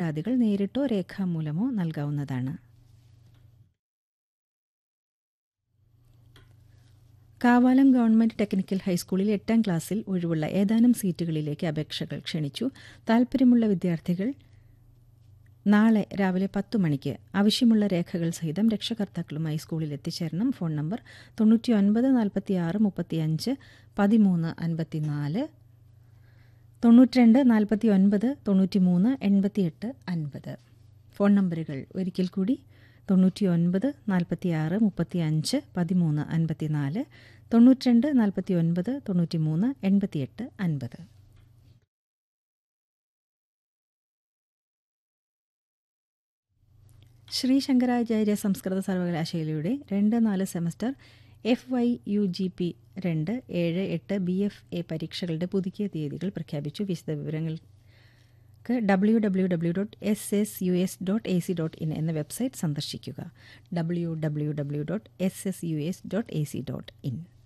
പരാതികൾ നേരിട്ടോ രേഖാമൂലമോ നൽകാവുന്നതാണ് കാവാലം ഗവൺമെന്റ് ടെക്നിക്കൽ ഹൈസ്കൂളിൽ എട്ടാം ക്ലാസ്സിൽ ഒഴിവുള്ള ഏതാനും സീറ്റുകളിലേക്ക് അപേക്ഷകൾ ക്ഷണിച്ചു താൽപ്പര്യമുള്ള വിദ്യാർത്ഥികൾ നാളെ രാവിലെ പത്തു മണിക്ക് ആവശ്യമുള്ള രേഖകൾ സഹിതം രക്ഷകർത്താക്കളുമായി സ്കൂളിൽ എത്തിച്ചേരണം ഫോൺ നമ്പർ തൊണ്ണൂറ്റി ഒൻപത് നാൽപ്പത്തി ആറ് മുപ്പത്തിയഞ്ച് പതിമൂന്ന് അൻപത്തിനാല് തൊണ്ണൂറ്റിരണ്ട് നാൽപ്പത്തി ഒൻപത് തൊണ്ണൂറ്റി മൂന്ന് എൺപത്തിയെട്ട് അൻപത് ഫോൺ നമ്പറുകൾ ഒരിക്കൽ കൂടി തൊണ്ണൂറ്റി ഒൻപത് നാൽപ്പത്തി ആറ് മുപ്പത്തി അഞ്ച് പതിമൂന്ന് അൻപത്തിനാല് തൊണ്ണൂറ്റിരണ്ട് നാൽപ്പത്തി ഒൻപത് തൊണ്ണൂറ്റി മൂന്ന് എൺപത്തിയെട്ട് അൻപത് ശ്രീ ശങ്കരാചാര്യ സംസ്കൃത സർവകലാശാലയുടെ രണ്ട് നാല് semester F Y U G P രണ്ട് ഏഴ് എട്ട് ബി എഫ് എ പരീക്ഷകളുടെ പുതുക്കിയ തീയതികൾ പ്രഖ്യാപിച്ചു വിശദവിവരങ്ങൾക്ക് W W W dot S S U S dot A C dot in എന്ന വെബ്സൈറ്റ് സന്ദർശിക്കുക W W W dot S S U S dot A C dot in